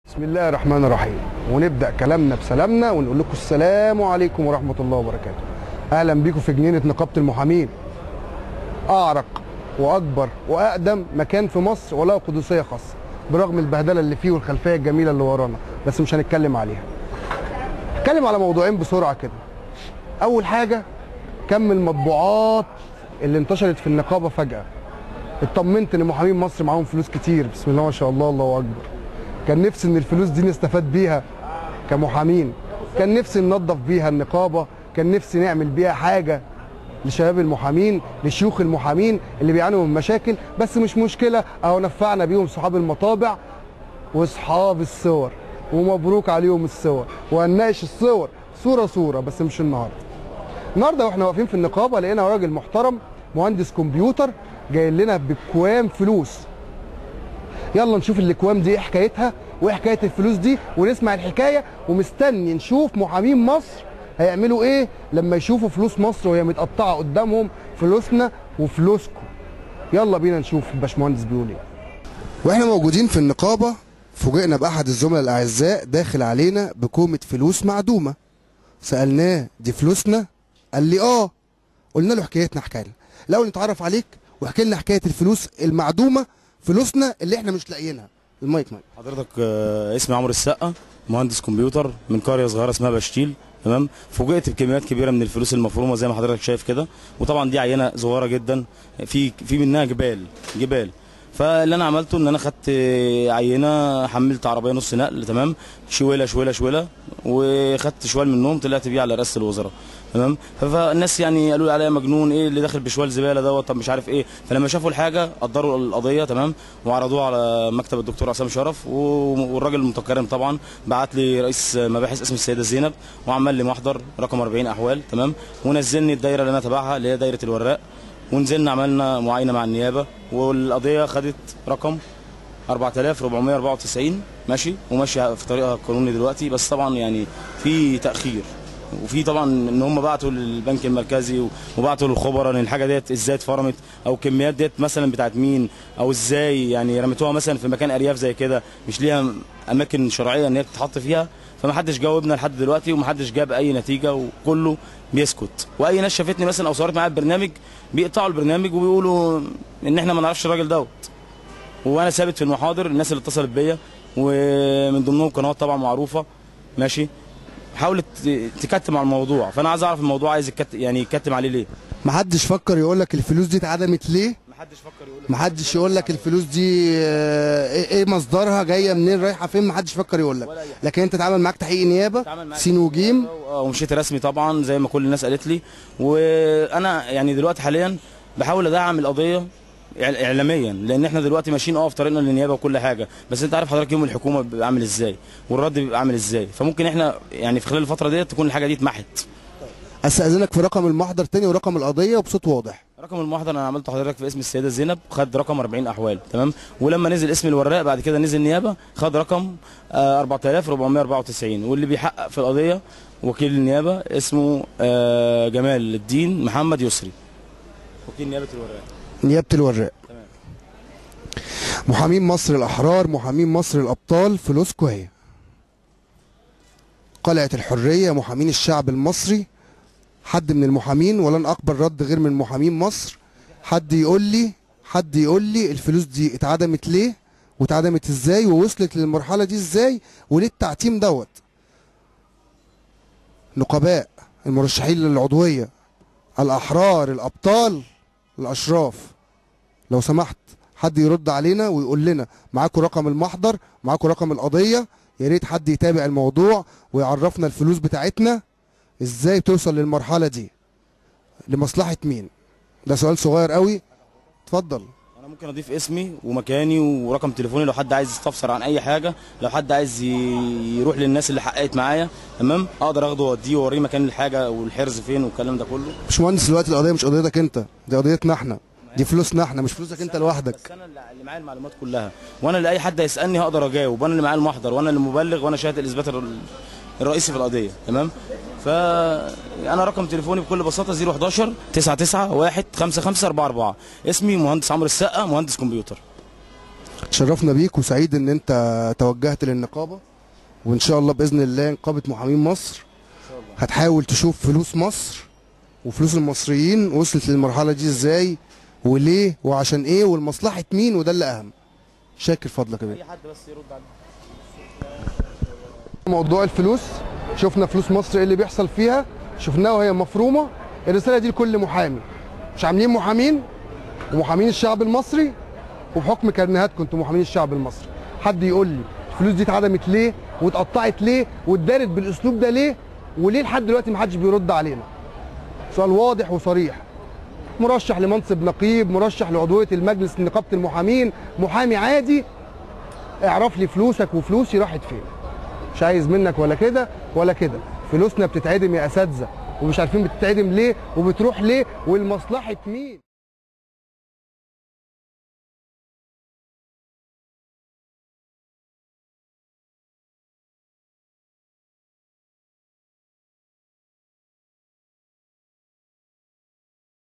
بسم الله الرحمن الرحيم ونبدا كلامنا بسلامنا ونقول لكم السلام عليكم ورحمه الله وبركاته اهلا بيكم في جنينه نقابه المحامين اعرق واكبر واقدم مكان في مصر وله قدسيه خاصه برغم البهدله اللي فيه والخلفيه الجميله اللي ورانا بس مش هنتكلم عليها نتكلم على موضوعين بسرعه كده اول حاجه كم المطبوعات اللي انتشرت في النقابه فجاه اطمنت ان محامين مصر معاهم فلوس كتير بسم الله ما شاء الله الله اكبر كان نفسي ان الفلوس دي نستفاد بيها كمحامين كان نفسي ننظف بيها النقابه كان نفسي نعمل بيها حاجه لشباب المحامين لشيوخ المحامين اللي بيعانوا من مشاكل بس مش مشكله اهو نفعنا بيهم صحاب المطابع واصحاب الصور ومبروك عليهم الصور وهنناقش الصور صوره صوره بس مش النهارده النهارده واحنا واقفين في النقابه لقينا راجل محترم مهندس كمبيوتر جاي لنا بكوام فلوس يلا نشوف الاكوام دي ايه حكايتها وايه حكايه الفلوس دي ونسمع الحكايه ومستني نشوف محامين مصر هيعملوا ايه لما يشوفوا فلوس مصر وهي متقطعه قدامهم فلوسنا وفلوسكم يلا بينا نشوف الباشمهندس بيقول ايه واحنا موجودين في النقابه فوجئنا باحد الزملاء الاعزاء داخل علينا بكومه فلوس معدومه سالناه دي فلوسنا قال لي اه قلنا له حكايتنا حكايه الاول نتعرف عليك واحكي لنا حكايه الفلوس المعدومه فلوسنا اللي احنا مش لاقيينها المايك مايك حضرتك آه، اسمي عمرو السقا مهندس كمبيوتر من قريه صغيره اسمها بشتيل تمام فوجئت بكميات كبيره من الفلوس المفرومه زي ما حضرتك شايف كده وطبعا دي عينه صغيره جدا في في منها جبال جبال فاللي انا عملته ان انا خدت عينه حملت عربيه نص نقل تمام شويله شويله شويله وخدت شوال منهم طلعت بيه على رئاسه الوزراء تمام فالناس يعني قالوا لي عليا مجنون ايه اللي داخل بشوال زباله دوت طب مش عارف ايه فلما شافوا الحاجه قدروا القضيه تمام وعرضوها على مكتب الدكتور عصام شرف و- والراجل المتكرم طبعا بعت لي رئيس مباحث اسم السيده زينب وعمل لي محضر رقم 40 احوال تمام ونزلني الدايره اللي انا تبعها اللي هي دايره الوراق ونزلنا عملنا معاينه مع النيابه والقضيه خدت رقم 4494 ماشي وماشي في طريقها القانوني دلوقتي بس طبعا يعني في تاخير وفي طبعا ان هم بعتوا للبنك المركزي وبعتوا للخبراء ان الحاجه ديت ازاي اتفرمت او الكميات ديت مثلا بتاعت مين او ازاي يعني رميتوها مثلا في مكان ارياف زي كده مش ليها اماكن شرعيه ان هي تتحط فيها فمحدش جاوبنا لحد دلوقتي ومحدش جاب اي نتيجه وكله بيسكت واي ناس شافتني مثلا او صورت معايا البرنامج بيقطعوا البرنامج وبيقولوا ان احنا ما نعرفش الراجل دوت وانا ثابت في المحاضر الناس اللي اتصلت بيا ومن ضمنهم قنوات طبعا معروفه ماشي حاولت تكتم على الموضوع فانا عايز اعرف الموضوع عايز يكت... يعني يكتم عليه ليه محدش فكر يقول لك الفلوس دي اتعدمت ليه محدش فكر يقول محدش يقول لك الفلوس دي آه، ايه إيه مصدرها جايه منين رايحه فين محدش فكر يقول لك ولا أي حاجة. لكن انت اتعامل معاك تحقيق نيابه اتعامل معايا سين وجيم آه، ومشيت رسمي طبعا زي ما كل الناس قالت لي وانا يعني دلوقتي حاليا بحاول ادعم القضيه إعل- اعلاميا لان احنا دلوقتي ماشيين اه في طريقنا للنيابه وكل حاجه بس انت عارف حضرتك يوم الحكومه بيبقى عامل ازاي والرد بيبقى عامل ازاي فممكن احنا يعني في خلال الفتره ديت تكون الحاجه دي اتمحت استاذنك في رقم المحضر تاني ورقم القضيه وبصوت واضح رقم المحضر انا عملته حضرتك في اسم السيده زينب خد رقم 40 احوال تمام ولما نزل اسم الوراق بعد كده نزل نيابه خد رقم آه، 4494 واللي بيحقق في القضيه وكيل النيابه اسمه آه، جمال الدين محمد يسري وكيل نيابه الوراق نيابه الوراق تمام. محامين مصر الاحرار محامين مصر الابطال فلوسكو اهي قلعه الحريه محامين الشعب المصري حد من المحامين ولن اقبل رد غير من محامين مصر حد يقول لي حد يقول لي الفلوس دي اتعدمت ليه واتعدمت ازاي ووصلت للمرحله دي ازاي وليه التعتيم دوت نقباء المرشحين للعضويه الاحرار الابطال الاشراف لو سمحت حد يرد علينا ويقول لنا معاكم رقم المحضر معاكم رقم القضيه يا ريت حد يتابع الموضوع ويعرفنا الفلوس بتاعتنا ازاي توصل للمرحله دي لمصلحه مين ده سؤال صغير قوي اتفضل انا ممكن اضيف اسمي ومكاني ورقم تليفوني لو حد عايز يستفسر عن اي حاجه لو حد عايز ي- يروح للناس اللي حققت معايا تمام اقدر اخده واوديه واوريه مكان الحاجه والحرز فين والكلام ده كله باشمهندس دلوقتي القضيه مش قضيتك انت دي قضيتنا احنا دي فلوسنا احنا مش فلوسك انت لوحدك بس انا اللي اللي معايا المعلومات كلها وانا اللي اي حد هيسالني هقدر اجاوب وانا اللي معايا المحضر وانا اللي مبلغ وانا شاهد الاثبات الر- الرئيسي في القضيه تمام فانا رقم تليفوني بكل بساطه 011 99 1 55 44 اسمي مهندس عمرو السقا مهندس كمبيوتر تشرفنا بيك وسعيد ان انت توجهت للنقابه وان شاء الله باذن الله نقابه محامين مصر هتحاول تشوف فلوس مصر وفلوس المصريين وصلت للمرحله دي ازاي وليه وعشان ايه ولمصلحه مين وده اللي اهم شاكر فضلك يا بيه اي حد بس يرد على موضوع الفلوس شفنا فلوس مصر ايه اللي بيحصل فيها شفناها وهي مفرومه الرساله دي لكل محامي مش عاملين محامين ومحامين الشعب المصري وبحكم كرنيهاتكم انتوا محامين الشعب المصري حد يقول لي الفلوس دي اتعدمت ليه واتقطعت ليه واتدارت بالاسلوب ده ليه وليه لحد دلوقتي محدش بيرد علينا سؤال واضح وصريح مرشح لمنصب نقيب مرشح لعضويه المجلس نقابه المحامين محامي عادي اعرف لي فلوسك وفلوسي راحت فين مش عايز منك ولا كده ولا كده فلوسنا بتتعدم يا اساتذه ومش عارفين بتتعدم ليه وبتروح ليه ولمصلحه مين